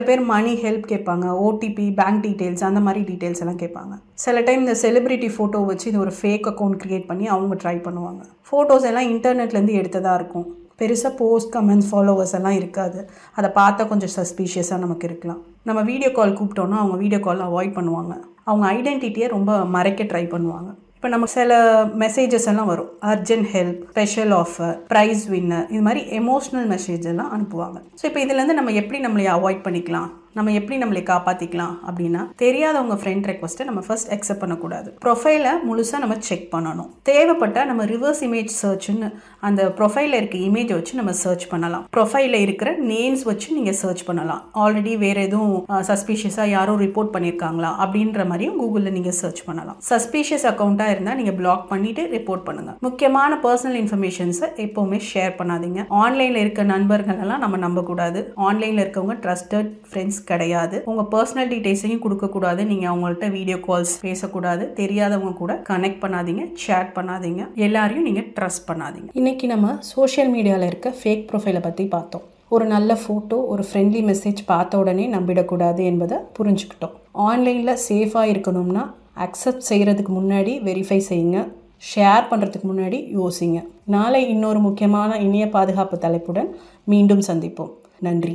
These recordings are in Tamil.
பேர் மணி ஹெல்ப் கேட்பாங்க ஓடிபி பேங்க் டீட்டெயில்ஸ் அந்த மாதிரி டீட்டெயில்ஸ் எல்லாம் கேட்பாங்க சில டைம் இந்த செலிபிரிட்டி ஃபோட்டோ வச்சு இது ஒரு ஃபேக் அக்கௌண்ட் க்ரியேட் பண்ணி அவங்க ட்ரை பண்ணுவாங்க ஃபோட்டோஸ் எல்லாம் இன்டர்நெட்லேருந்து எடுத்ததாக இருக்கும் பெருசாக போஸ்ட் கமெண்ட்ஸ் ஃபாலோவர்ஸ் எல்லாம் இருக்காது அதை பார்த்தா கொஞ்சம் சஸ்பீஷியஸாக நமக்கு இருக்கலாம் நம்ம வீடியோ கால் கூப்பிட்டோன்னா அவங்க வீடியோ கால் அவாய்ட் பண்ணுவாங்க அவங்க ஐடென்டிட்டியை ரொம்ப மறைக்க ட்ரை பண்ணுவாங்க இப்போ நம்ம சில மெசேஜஸ் எல்லாம் வரும் urgent help special offer prize winner இது மாதிரி எமோஷ்னல் மெசேஜ் எல்லாம் அனுப்புவாங்க ஸோ இப்போ இதுலேருந்து நம்ம எப்படி நம்மளை அவாய்ட் பண்ணிக்கலாம் நம்ம எப்படி நம்மளை காப்பாற்றிக்கலாம் அப்படின்னா தெரியாதவங்க ஃப்ரெண்ட் ரெக்வஸ்ட்டை நம்ம ஃபர்ஸ்ட் அக்செப்ட் பண்ணக்கூடாது ப்ரொஃபைலை முழுசாக நம்ம செக் பண்ணணும் தேவைப்பட்டால் நம்ம ரிவர்ஸ் இமேஜ் சர்ச்னு அந்த ப்ரொஃபைலில் இருக்க இமேஜை வச்சு நம்ம சர்ச் பண்ணலாம் ப்ரொஃபைலில் இருக்கிற நேம்ஸ் வச்சு நீங்கள் சர்ச் பண்ணலாம் ஆல்ரெடி வேறு எதுவும் சஸ்பீஷியஸாக யாரும் ரிப்போர்ட் பண்ணியிருக்காங்களா அப்படின்ற மாதிரியும் கூகுளில் நீங்கள் சர்ச் பண்ணலாம் சஸ்பீஷியஸ் அக்கௌண்ட்டாக இருந்தால் நீங்கள் பிளாக் பண்ணிவிட்டு ரிப்போர்ட் பண்ணுங்கள் முக்கியமான பர்சனல் இன்ஃபர்மேஷன்ஸை எப்போவுமே ஷேர் பண்ணாதீங்க ஆன்லைனில் இருக்க நண்பர்கள் எல்லாம் நம்ம நம்பக்கூடாது ஆன்லைனில் இருக்கவங்க ட்ரஸ்டட் ஃப்ரெண்ட்ஸ் கிடையாது உங்கள் பர்சனல் டீட்டெயில்ஸையும் கொடுக்கக்கூடாது நீங்கள் அவங்கள்ட்ட வீடியோ கால்ஸ் பேசக்கூடாது தெரியாதவங்க கூட கனெக்ட் பண்ணாதீங்க சேட் பண்ணாதீங்க எல்லாரையும் நீங்கள் ட்ரஸ்ட் பண்ணாதீங்க இன்னைக்கு நம்ம சோஷியல் மீடியாவில் இருக்க ஃபேக் ப்ரொஃபைலை பற்றி பார்த்தோம் ஒரு நல்ல ஃபோட்டோ ஒரு ஃப்ரெண்ட்லி மெசேஜ் பார்த்த உடனே நம்பிடக்கூடாது என்பதை புரிஞ்சுக்கிட்டோம் ஆன்லைனில் சேஃபாக இருக்கணும்னா அக்செப்ட் செய்கிறதுக்கு முன்னாடி வெரிஃபை செய்யுங்க ஷேர் பண்ணுறதுக்கு முன்னாடி யோசிங்க நாளை இன்னொரு முக்கியமான இணைய பாதுகாப்பு தலைப்புடன் மீண்டும் சந்திப்போம் நன்றி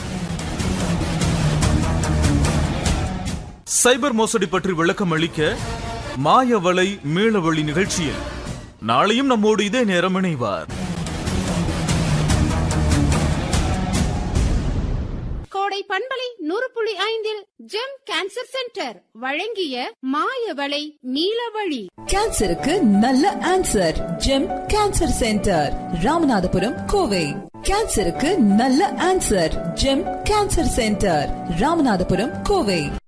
சைபர் மோசடி பற்றி விளக்கம் அளிக்க மாயவலை மீளவழி நிகழ்ச்சியில் நாளையும் நம்மோடு இதே நேரம் இணைவார் கோடை பண்பலை நூறு புள்ளி ஐந்தில் ஜெம் கேன்சர் சென்டர் வழங்கிய மாயவளை நீலவழி கேன்சருக்கு நல்ல answer Gem cancer centre Ramanathapuram Kovai கேன்சருக்கு நல்ல answer Gem cancer centre Ramanathapuram Kovai